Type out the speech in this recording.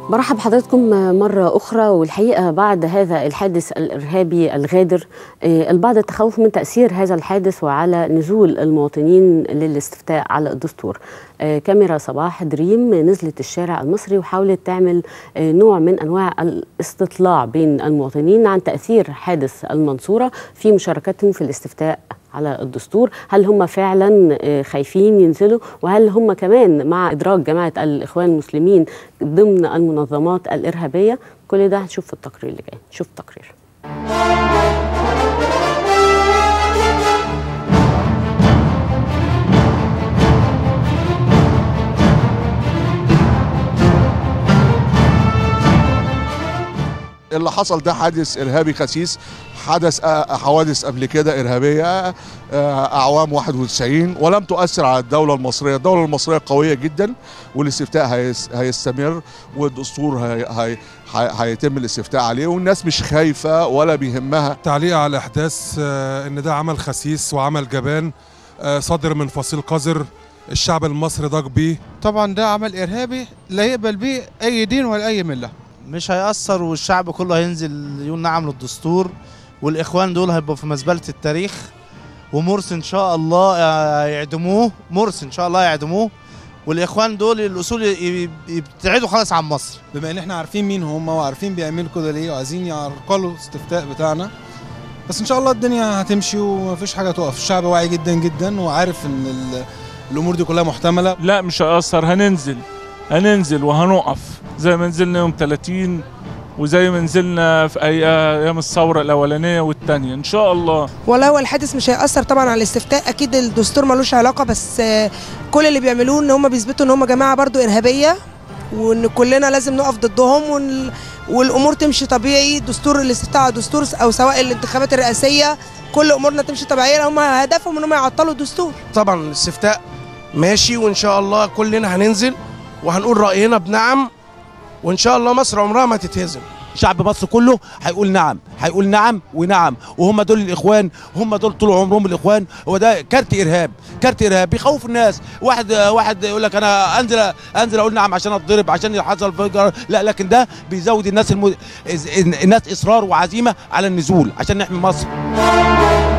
برحب حضراتكم مرة أخرى والحقيقة بعد هذا الحادث الإرهابي الغادر البعض تخوف من تأثير هذا الحادث وعلى نزول المواطنين للاستفتاء على الدستور كاميرا صباح دريم نزلت الشارع المصري وحاولت تعمل نوع من أنواع الاستطلاع بين المواطنين عن تأثير حادث المنصورة في مشاركتهم في الاستفتاء على الدستور هل هم فعلا خايفين ينزلوا وهل هم كمان مع إدراك جماعة الإخوان المسلمين ضمن المنظمات الإرهابية كل ده هنشوف في التقرير اللي جاي نشوف التقرير اللي حصل ده حادث ارهابي خسيس حدث حوادث قبل كده ارهابيه اعوام 91 ولم تؤثر على الدوله المصريه، الدوله المصريه قويه جدا والاستفتاء هيستمر والدستور هي هي هيتم الاستفتاء عليه والناس مش خايفه ولا بيهمها. تعليق على الاحداث ان ده عمل خسيس وعمل جبان صادر من فصيل قذر الشعب المصري ضاق بيه. طبعا ده عمل ارهابي لا يقبل بيه اي دين ولا اي مله. مش هيأثر والشعب كله هينزل يقول نعم للدستور والاخوان دول هيبقوا في مزبله التاريخ ومرسي ان شاء الله يعدموه مرسي ان شاء الله يعدموه والاخوان دول الاصول يبتعدوا خالص عن مصر بما ان احنا عارفين مين هم وعارفين بيعملوا كده ليه وعايزين يعرقلوا الاستفتاء بتاعنا بس ان شاء الله الدنيا هتمشي ومفيش حاجه تقف الشعب واعي جدا جدا وعارف ان الامور دي كلها محتمله لا مش هيأثر هننزل هننزل وهنقف زي ما نزلنا يوم 30 وزي ما نزلنا في ايام الثوره الاولانيه والثانيه ان شاء الله والله هو الحادث مش هيأثر طبعا على الاستفتاء اكيد الدستور ملوش علاقه بس كل اللي بيعملوه ان هم بيثبتوا ان هم جماعه برضو ارهابيه وان كلنا لازم نقف ضدهم وال... والامور تمشي طبيعي دستور الاستفتاء على دستور او سواء الانتخابات الرئاسيه كل امورنا تمشي طبيعيه هم هدفهم ان هم يعطلوا الدستور طبعا الاستفتاء ماشي وان شاء الله كلنا هننزل وهنقول راينا بنعم وان شاء الله مصر عمرها ما تتهزم شعب مصر كله هيقول نعم هيقول نعم ونعم وهم دول الاخوان هم دول طول عمرهم الاخوان هو ده كارت ارهاب كارت ارهاب بيخوف الناس واحد واحد يقول لك انا انزل انزل اقول نعم عشان اتضرب عشان حصل فجر لا لكن ده بيزود الناس الم... الناس اصرار وعزيمه على النزول عشان نحمي مصر